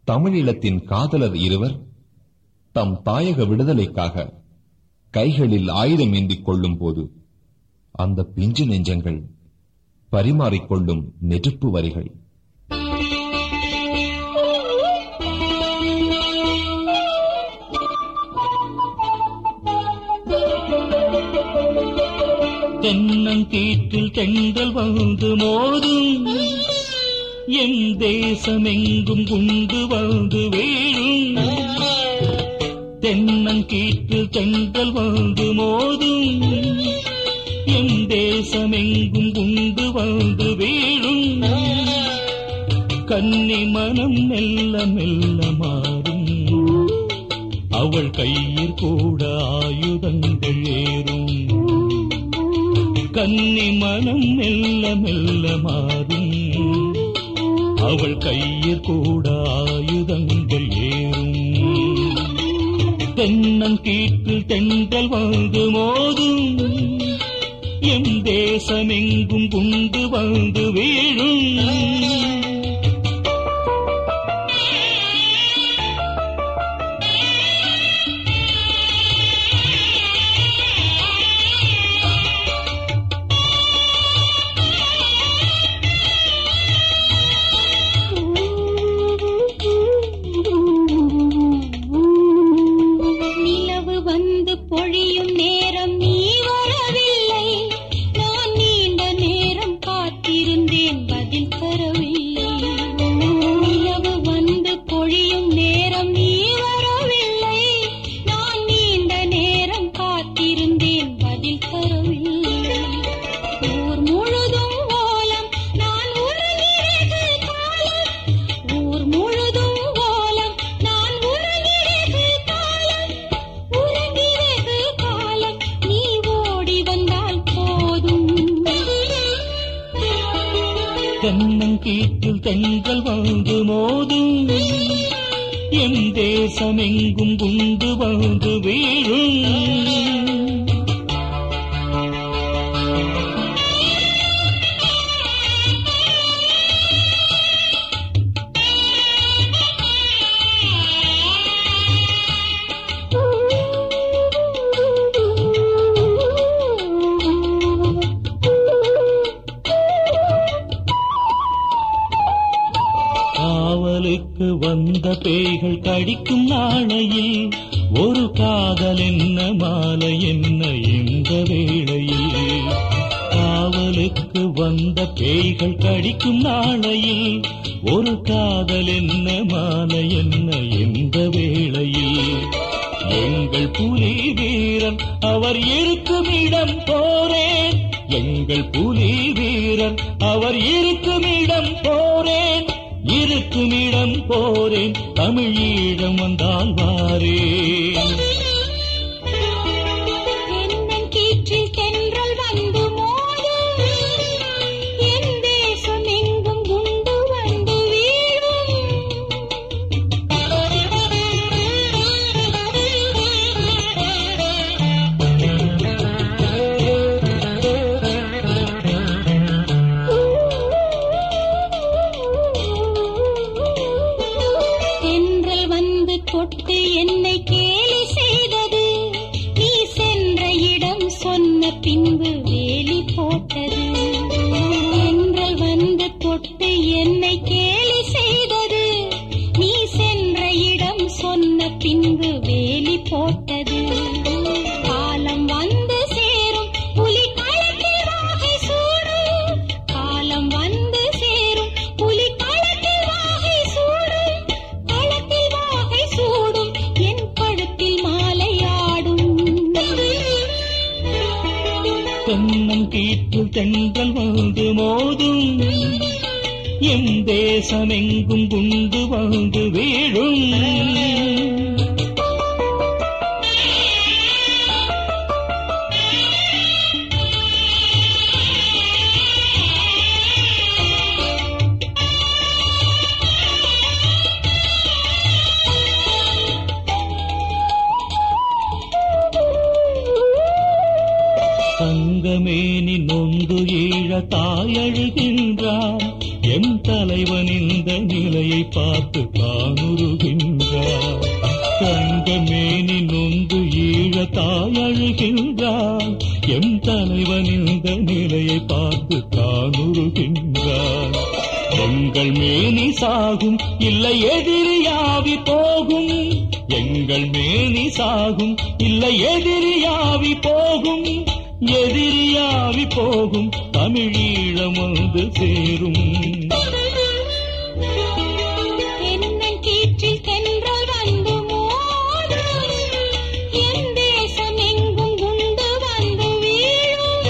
தமிழீழத்தின் காதலர் இருவர் தம் தாயக விடுதலைக்காக கைகளில் ஆயுதம் ஏந்திக் கொள்ளும் போது அந்த பிஞ்சு நெஞ்சங்கள் பரிமாறிக்கொள்ளும் நெருப்பு வரிகள் தென்னங்கீற்றில் தெண்டல் வந்து மோதும் என் தேசமெங்கும் குண்டு வந்து வீழும் தென்னங்கீற்றில் தெண்டல் வந்து மோதும் என் தேசமெங்கும் குண்டு வந்து வீழும் கன்னி மனம் மெல்ல மெல்ல மாறும் அவள் கையில் கூட ஆயுதங்கள் ஏறும் கன்னி மனம் மெல்ல மெல்ல மாறும் அவள் கையில் கூட ஆயுதங்கள் ஏறும் தென்னங்கீற்றில் தென்றல் வந்து மோதும் என் தேசமெங்கும் குண்டு வந்து வீழும் நிலவு வந்து பொழியும் நேரம் நீ வரவில்லை நான் நீண்ட நேரம் காத்திருந்தேன் பதில் தரவில்லை நிலவு வந்து பொழியும் நேரம் நீ வரவில்லை நான் நீண்ட நேரம் காத்திருந்தேன் பதில் தரவில்லை ஊர் முழுதும் ஓலம் நான் உறங்கியது காலம் ஊர் முழுதும் ஓலம் நான் உறங்கியது காலம் உறங்கியது காலம் நீ ஓடி வந்தால் போதும் தென்னங்கீற்றில் தென்றல் வந்து மோதும் என் தேசமெங்கும் குண்டு வந்து வீழும் காவலுக்கு வந்த பேய்கள் கடிக்கும் நாளையில் ஒரு காதல் என்ன மாலை என்ன இந்த வேளையில் காவலுக்கு வந்த பேய்கள் கடிக்கும் நாளையில் ஒரு காதல் என்ன மாலை என்ன இந்த வேளையில் எங்கள் புலி வீரன் அவர் இருக்கும் இடம் போரேன் எங்கள் புலி வீரன் அவர் இருக்கும் இடம் போரேன் இருக்கும் இடம் போரேன் தமிழீழம் வந்தால் வாரேன் தென்னங்கீற்றில் தென்றல் வந்து மோதும் என் தேசம் எங்கும் குண்டு வந்து வீழும் தென்றல் வந்து தொட்டு என்னை கேலி செய்தது நீ சென்ற இடம் சொன்ன பின்பு வேலி போட்டது தென்றல் வந்து தொட்டு என்னை கேலி செய்தது நீ சென்ற இடம் சொன்ன பின்பு வேலி போட்டது காலம் வந்து சேரும் புலி களத்தில் வாகை சூடும் காலம் வந்து சேரும் புலி களத்தில் வாகை சூடும் களத்தில் வாகை சூடும் என் கழுத்தில் மாலையாடும் தென்னங்கீற்றில் தென்றல் வந்து மோதும் என் தேசமெங்கும் குண்டு வந்து வீழும் தங்கமேனி நொந்து ஈழ தாயழுகின்றான் எம் தலைவன் இந்த நிலையை பார்த்து தானுருகின்றார் கண்ட மேனி நொந்து ஈழ தாய் அழுகின்றார் எம் தலைவன் இந்த நிலையை பார்த்து தானுருகின்றார் எங்கள் மேனி சாகும் இல்லை எதிரியாவி போகும் எங்கள் மேனி சாகும் இல்லை எதிரியாவி போகும் எதிரியாவி போகும் தமிழீழம் வந்து சேரும் தென்னங்கீற்றில் தென்றல் வந்து மோதும். என் தேசம் எங்கும் குண்டு வந்து வீழும்.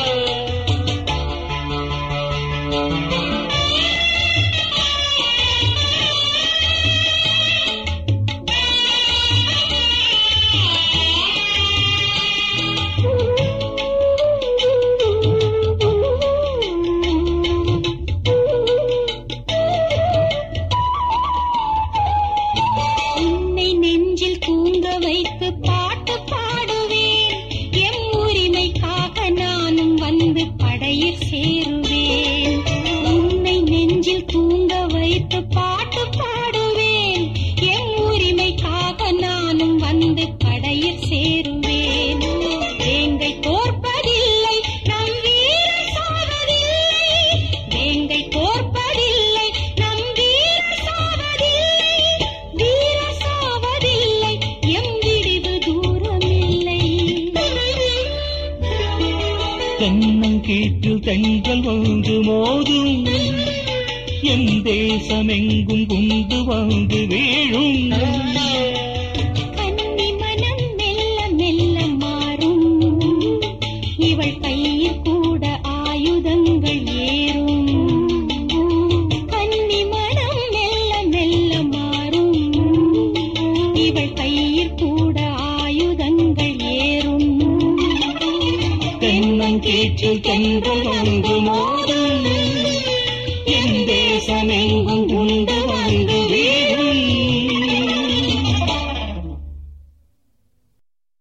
உன்னை நெஞ்சில் தூங்க வைத்து பாட்டு பாடுவேன் எம் உரிமைக்காக நானும் வந்து படையில் சேருவேன் உன்னை நெஞ்சில் தூங்க வைத்து பாட்டு பாடுவேன் எம் உரிமைக்காக நானும் வந்து படையில் சேருவேன் வேங்கை தோற்பதில்லை நம் வீரர் சாவதில்லை வேங்கை தோற்பதில்லை நம் வீரர் சாவதில்லை வீர சாவதில்லை எம் விடிவு தூரமில்லை தென்னங்கீற்றில் தென்றல் வந்து மோதும் என் தேசமெங்கும் குண்டு வந்து வீழும் கன்னி மனம் மெல்ல மெல்ல மாறும் இவள் கையில் கூட ஆயுதங்கள் ஏறும் கன்னி மனம் மெல்ல மெல்ல மாறும் இவள் கையில் கூட ஆயுதங்கள் ஏறும் தென்னங்கீற்றில் தென்றல் வந்து மோதும் என் தேசமெங்கும்